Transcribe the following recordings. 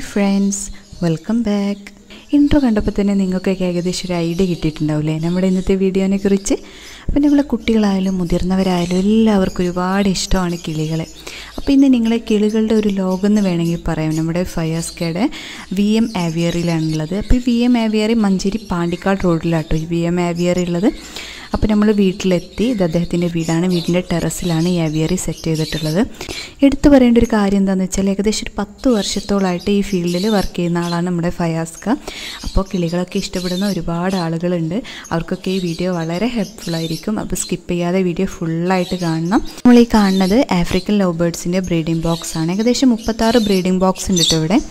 friends welcome back intro കണ്ടപ്പോൾ തന്നെ നിങ്ങൾക്കൊക്കെ ഏകദേശം ഒരു ഐഡിയ കിട്ടിയിട്ടുണ്ടാവില്ലേ നമ്മുടെ ഇന്നത്തെ വീഡിയോനെ കുറിച്ച് അപ്പം നമ്മളെ കുട്ടികളായാലും മുതിർന്നവരായാലും എല്ലാവർക്കും ഒരുപാട് ഇഷ്ടമാണ് കിളികളെ അപ്പോൾ ഇന്ന് നിങ്ങളെ കിളികളുടെ ഒരു ലോകം എന്ന് വേണമെങ്കിൽ പറയാം നമ്മുടെ ഫയസ്കയുടെ വി എം ആവിയറിലാണുള്ളത് അപ്പോൾ ഈ വി എം ആവിയറി മഞ്ചേരി പാണ്ടിക്കാട് റോഡിലാട്ടോ ഈ വി എം ആവിയറി ഉള്ളത് അപ്പോൾ നമ്മൾ വീട്ടിലെത്തി ഇത് അദ്ദേഹത്തിൻ്റെ വീടാണ് വീടിൻ്റെ ടെറസിലാണ് ഈ ആവിയറി സെറ്റ് ചെയ്തിട്ടുള്ളത് എടുത്തു പറയേണ്ട ഒരു കാര്യം എന്താണെന്ന് വെച്ചാൽ ഏകദേശം ഒരു പത്ത് വർഷത്തോളമായിട്ട് ഈ ഫീൽഡിൽ വർക്ക് ചെയ്യുന്ന ആളാണ് നമ്മുടെ ഫയാസ്ക അപ്പോൾ കിളികളൊക്കെ ഇഷ്ടപ്പെടുന്ന ഒരുപാട് ആളുകളുണ്ട് അവർക്കൊക്കെ ഈ വീഡിയോ വളരെ ഹെൽപ്ഫുൾ ആയിരിക്കും അപ്പോൾ സ്കിപ്പ് ചെയ്യാതെ വീഡിയോ ഫുള്ളായിട്ട് കാണണം നമ്മൾ ഈ കാണുന്നത് ആഫ്രിക്കൻ ലവ് ബേർഡ്സിൻ്റെ ബ്രീഡിംഗ് ബോക്സ് ആണ് ഏകദേശം മുപ്പത്താറ് ബ്രീഡിംഗ് ബോക്സ് ഉണ്ട് കേട്ടോ ഇവിടെ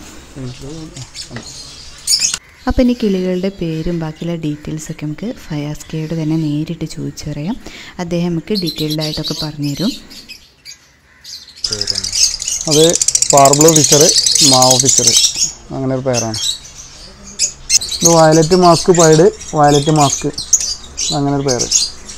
അപ്പോൾ ഇനി കിളികളുടെ പേരും ബാക്കിയുള്ള ഡീറ്റെയിൽസൊക്കെ നമുക്ക് ഫയാസ്കയോട് തന്നെ നേരിട്ട് ചോദിച്ചറിയാം അദ്ദേഹം നമുക്ക് ഡീറ്റെയിൽഡ് ആയിട്ടൊക്കെ പറഞ്ഞുതരും അത് പാർബ്ലോ ഫിഷർ മാവോ ഫിഷർ അങ്ങനെ ഒരു പേരാണ് ഇത് violet mask pied violet mask അങ്ങനെ ഒരു പേര്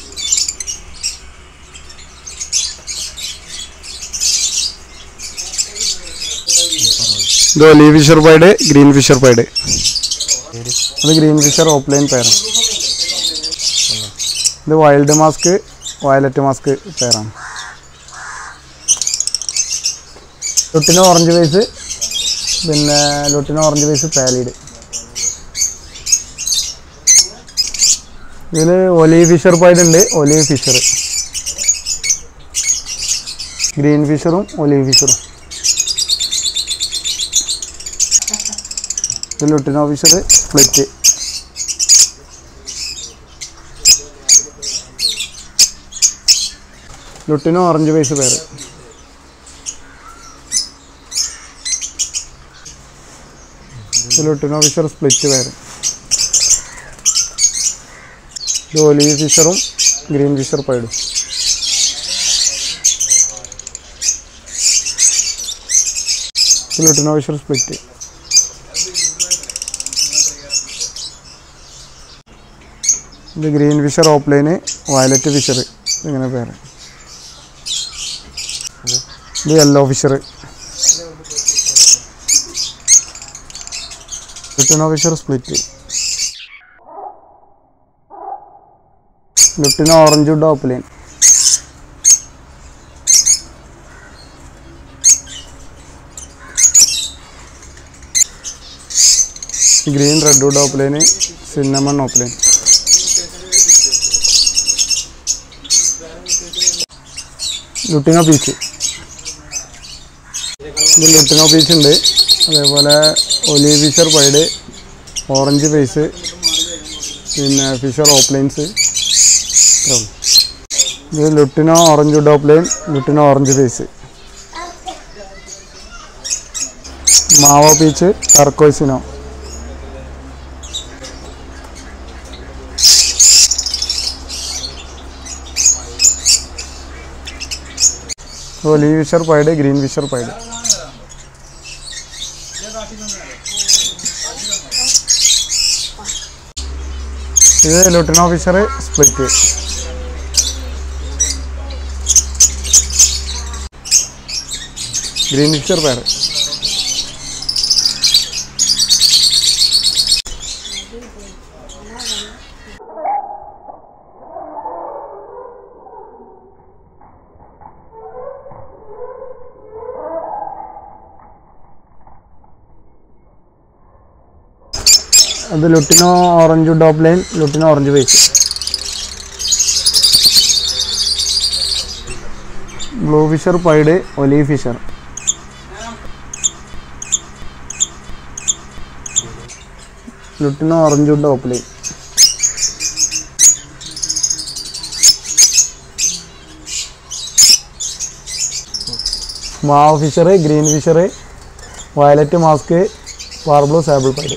ഇത് olive Fischer pied green Fischer pied അത് ഗ്രീൻ ഫിഷർ ഓപ്ലൈൻ പേരാണ് ഇത് വൈൽഡ് മാസ്ക് വയലറ്റ് മാസ്ക് പേരാണ് ലുട്ടിന് ഓറഞ്ച് ഫേസ് പിന്നെ ലുട്ടിന് ഓറഞ്ച് ഫേസ് പാലിഡ് ഇതിൽ ഒലീവ് ഫിഷർ പൈഡ് ഉണ്ട് ഒലീവ് ഫിഷർ ഗ്രീൻ ഫിഷറും ഒലീവ് ഫിഷറും ഇത് lutino Fischer split lutino orange face പേര് ലുട്ടിനോ ഫിഷർ സ്പ്ലിറ്റ് പേര് ഇത് ഒലീവ് ഫിഷറും ഗ്രീൻ ഫിഷർ പൈഡും ഇത് ലുട്ടിനോ ഫിഷർ സ്പ്ലിറ്റ് ഇത് green Fischer opaline violet Fischer ഇങ്ങനെ പേര് ഇത് yellow Fischer lutino Fischer split lutino orange wood opaline green red wood opaline cinnamon opaline lutino peach ഇത് ലുട്ടിനോ പീച്ച് ഉണ്ട് അതേപോലെ olive Fischer pied orange face പിന്നെ Fischer opalines ഇത് lutino orange wood opaline lutino orange face mauve peach ടർക്കോയ്സിനോ olive Fischer pied green Fischer pied ഇത് lutino Fischer split green Fischer പേര് അത് lutino orange top line lutino orange face blue Fischer pied olive Fischer lutino orange top line mauve Fischer green Fischer violet mask parblue sable pied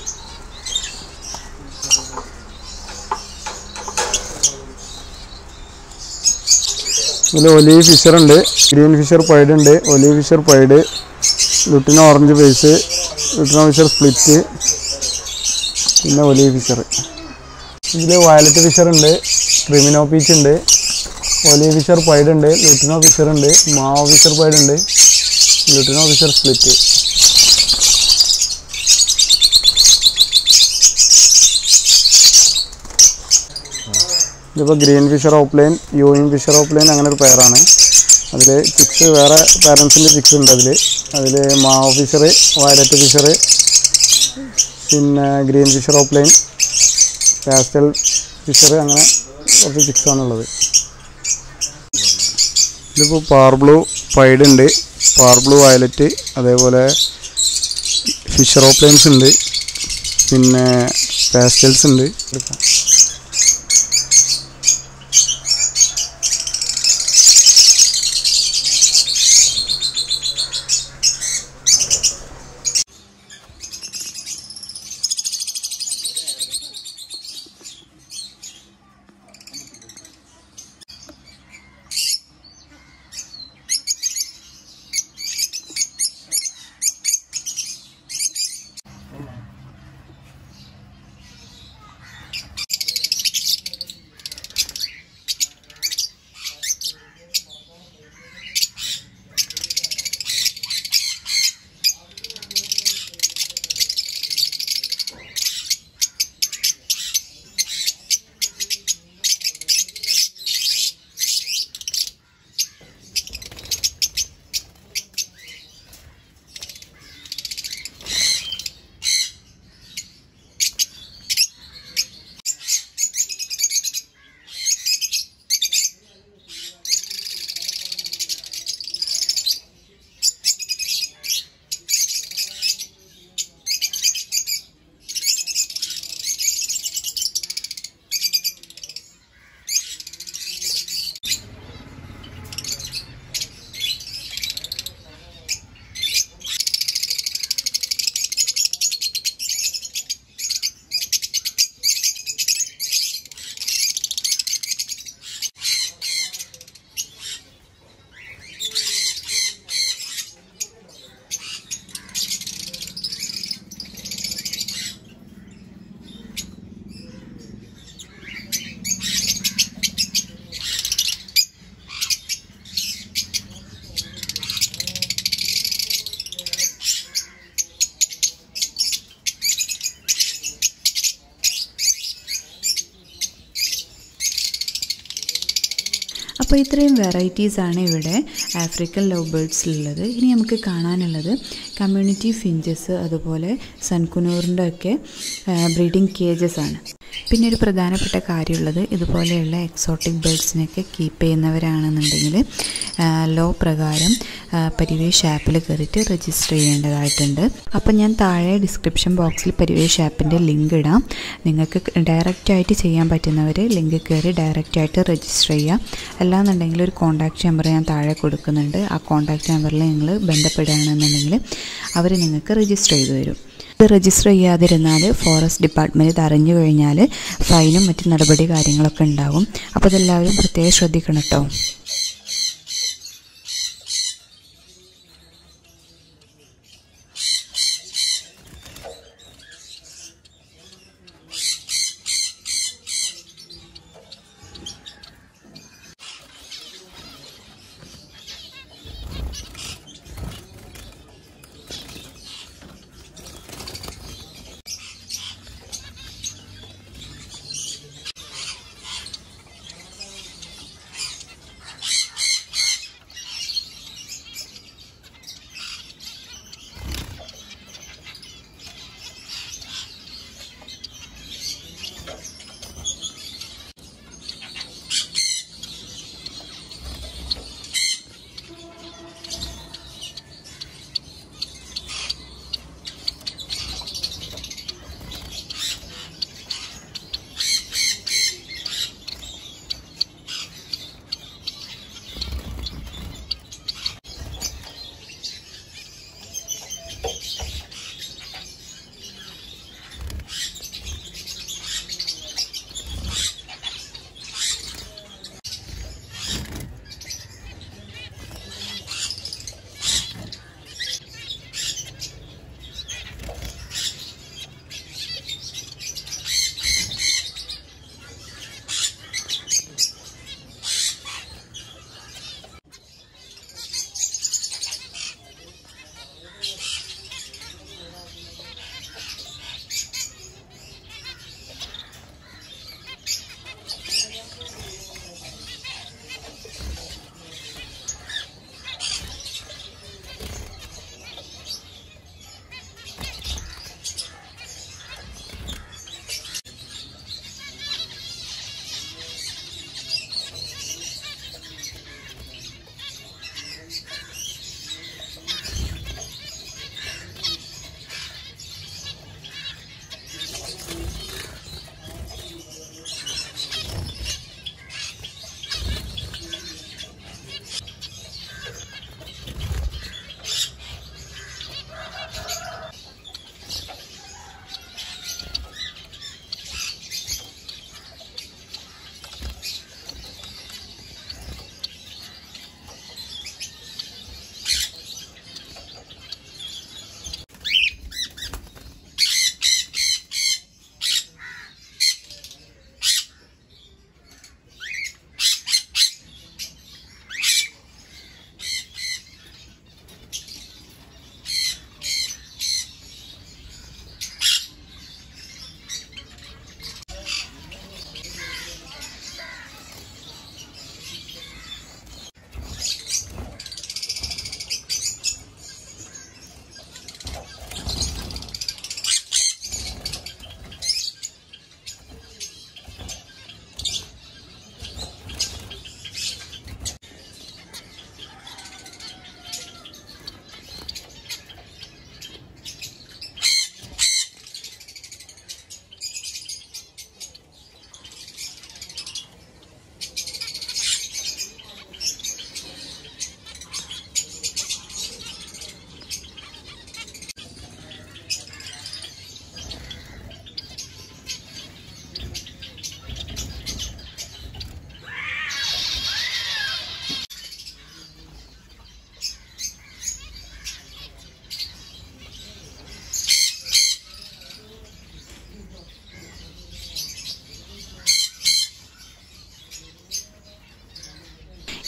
ഇതിൽ olive Fischer ഉണ്ട് green Fischer pied ഉണ്ട് olive Fischer pied lutino orange face lutino Fischer split പിന്നെ olive Fischer ഇതിൽ violet Fischer ഉണ്ട് creamino peach ഉണ്ട് olive Fischer pied ഉണ്ട് lutino Fischer ഉണ്ട് mauve Fischer pied ഉണ്ട് ലുട്ടിനോ ഫിഷർ സ്പ്ലിറ്റ് ഇതിപ്പോൾ ഗ്രീൻ ഫിഷർ ഓപ്ലൈൻ യൂയിൻ ഫിഷർ ഓപ്ലൈൻ അങ്ങനെ ഒരു പെയറാണ് അതിൽ ചിക്സ് വേറെ പാരൻസിൻ്റെ ചിക്സ് ഉണ്ട് അതിൽ അതിൽ മാവോ ഫിഷർ വയലറ്റ് ഫിഷർ പിന്നെ ഗ്രീൻ ഫിഷർ ഓപ്ലൈൻ കാസ്റ്റൽ ഫിഷർ അങ്ങനെ കുറച്ച് ചിക്സാണുള്ളത് ഇതിപ്പോൾ പാർ ബ്ലൂ പൈഡ് ഉണ്ട് പാർ ബ്ലൂ വയലറ്റ് അതേപോലെ ഫിഷർ ഓപ്ലൈൻസ് ഉണ്ട് പിന്നെ പാസ്റ്റൽസ് ഉണ്ട് അപ്പോൾ ഇത്രയും വെറൈറ്റീസ് ആണ് ഇവിടെ ആഫ്രിക്കൻ ലവ് ബേർഡ്സിലുള്ളത് ഇനി നമുക്ക് കാണാനുള്ളത് കമ്മ്യൂണിറ്റി ഫിഞ്ചസ് അതുപോലെ സൺകുനൂറിൻ്റെ ഒക്കെ ബ്രീഡിംഗ് കേജസ് ആണ് പിന്നെ ഒരു പ്രധാനപ്പെട്ട കാര്യമുള്ളത് ഇതുപോലെയുള്ള എക്സോട്ടിക് ബേർഡ്സിനൊക്കെ കീപ്പ് ചെയ്യുന്നവരാണെന്നുണ്ടെങ്കിൽ ലോ പ്രകാരം ആ, പരിവേഷ് ആപ്പിൽ കയറിയിട്ട് രജിസ്റ്റർ ചെയ്യേണ്ടതായിട്ടുണ്ട് അപ്പം ഞാൻ താഴെ ഡിസ്ക്രിപ്ഷൻ ബോക്സിൽ പരിവേഷ് ആപ്പിൻ്റെ ലിങ്ക് ഇടാം നിങ്ങൾക്ക് ഡയറക്റ്റായിട്ട് ചെയ്യാൻ പറ്റുന്നവർ ലിങ്ക് കയറി ഡയറക്റ്റായിട്ട് രജിസ്റ്റർ ചെയ്യുക അല്ലാന്നുണ്ടെങ്കിൽ ഒരു കോൺടാക്റ്റ് നമ്പർ ഞാൻ താഴെ കൊടുക്കുന്നുണ്ട് ആ കോൺടാക്റ്റ് നമ്പറിൽ നിങ്ങൾ ബന്ധപ്പെടുകയാണെന്നുണ്ടെങ്കിൽ അവർ നിങ്ങൾക്ക് രജിസ്റ്റർ ചെയ്തു തരും ഇത് രജിസ്റ്റർ ചെയ്യാതിരുന്നാൽ ഫോറസ്റ്റ് ഡിപ്പാർട്ട്മെൻറ്റ് ഇത് അറിഞ്ഞു കഴിഞ്ഞാൽ ഫൈനും മറ്റു നടപടി കാര്യങ്ങളൊക്കെ ഉണ്ടാവും അപ്പോൾ അതെല്ലാവരും പ്രത്യേകം ശ്രദ്ധിക്കണം കേട്ടോ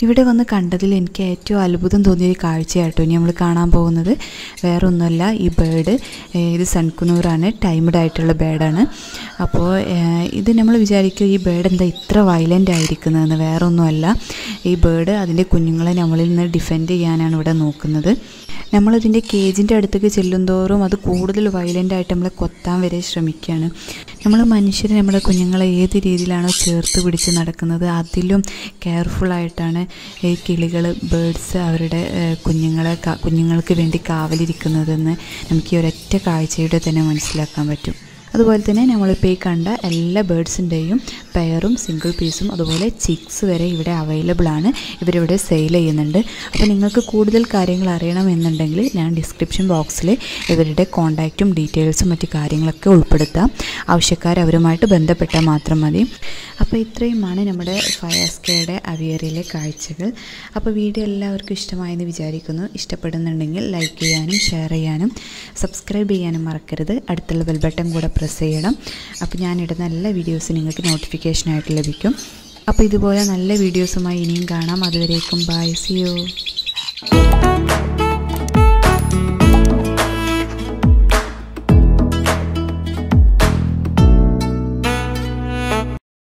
ഇവിടെ വന്ന് കണ്ടതിൽ എനിക്ക് ഏറ്റവും അത്ഭുതം തോന്നിയൊരു കാഴ്ചയാട്ടോ ഇനി നമ്മൾ കാണാൻ പോകുന്നത് വേറെ ഒന്നുമല്ല ഈ ബേഡ് ഇത് സൺകുനൂറാണ് ടൈംഡ് ആയിട്ടുള്ള ബേഡാണ് അപ്പോൾ ഏഹ്, ഇത് നമ്മൾ വിചാരിക്കും ഈ ബേഡ് എന്താ ഇത്ര വയലൻ്റ് ആയിരിക്കുന്നതെന്ന് വേറെ ഒന്നുമല്ല ഈ ബേഡ് അതിൻ്റെ കുഞ്ഞുങ്ങളെ നമ്മളിൽ നിന്ന് ഡിഫെൻഡ് ചെയ്യാനാണ് ഇവിടെ നോക്കുന്നത് നമ്മളതിൻ്റെ കേജിൻ്റെ അടുത്തേക്ക് ചെല്ലുന്തോറും അത് കൂടുതൽ വയലൻ്റ് ആയിട്ട് നമ്മളെ കൊത്താൻ വരെ ശ്രമിക്കുകയാണ് നമ്മൾ മനുഷ്യർ നമ്മുടെ കുഞ്ഞുങ്ങളെ ഏത് രീതിയിലാണോ ചേർത്ത് പിടിച്ച് നടക്കുന്നത് അതിലും കെയർഫുള്ളായിട്ടാണ് ഈ കിളികൾ ബേഡ്സ് അവരുടെ ഏഹ്, കുഞ്ഞുങ്ങളെ കാ- കുഞ്ഞുങ്ങൾക്ക് വേണ്ടി കാവലിരിക്കുന്നതെന്ന് നമുക്ക് ഈ ഒരൊറ്റ കാഴ്ചയുടെ തന്നെ മനസ്സിലാക്കാൻ പറ്റും അതുപോലെ തന്നെ നമ്മളിപ്പോൾ ഈ കണ്ട എല്ലാ ബേഡ്സിൻ്റെയും പെയറും സിംഗിൾ പീസും അതുപോലെ ചിക്സ് വരെ ഇവിടെ അവൈലബിൾ ആണ് ഇവരിവിടെ സെയിൽ ചെയ്യുന്നുണ്ട് അപ്പോൾ നിങ്ങൾക്ക് കൂടുതൽ കാര്യങ്ങൾ അറിയണമെന്നുണ്ടെങ്കിൽ ഞാൻ ഡിസ്ക്രിപ്ഷൻ ബോക്സിൽ ഇവരുടെ കോൺടാക്റ്റും ഡീറ്റെയിൽസും മറ്റു കാര്യങ്ങളൊക്കെ ഉൾപ്പെടുത്താം ആവശ്യക്കാർ അവരുമായിട്ട് ബന്ധപ്പെട്ടാൽ മാത്രം മതി അപ്പോൾ ഇത്രയുമാണ് നമ്മുടെ ഫയസ്കയുടെ അവിയറിയിലെ കാഴ്ചകൾ അപ്പോൾ വീഡിയോ എല്ലാവർക്കും ഇഷ്ടമായെന്ന് വിചാരിക്കുന്നു ഇഷ്ടപ്പെടുന്നുണ്ടെങ്കിൽ ലൈക്ക് ചെയ്യാനും ഷെയർ ചെയ്യാനും സബ്സ്ക്രൈബ് ചെയ്യാനും മറക്കരുത് അടുത്തുള്ള ബെൽ ബട്ടൺ കൂടെ പ്രസ് ചെയ്യണം അപ്പോൾ ഞാനിടുന്ന എല്ലാ വീഡിയോസും നിങ്ങൾക്ക് നോട്ടിഫിക്കേഷനായിട്ട് ലഭിക്കും അപ്പോൾ ഇതുപോലെ നല്ല വീഡിയോസുമായി ഇനിയും കാണാം അതുവരേക്കും ബൈ സി യു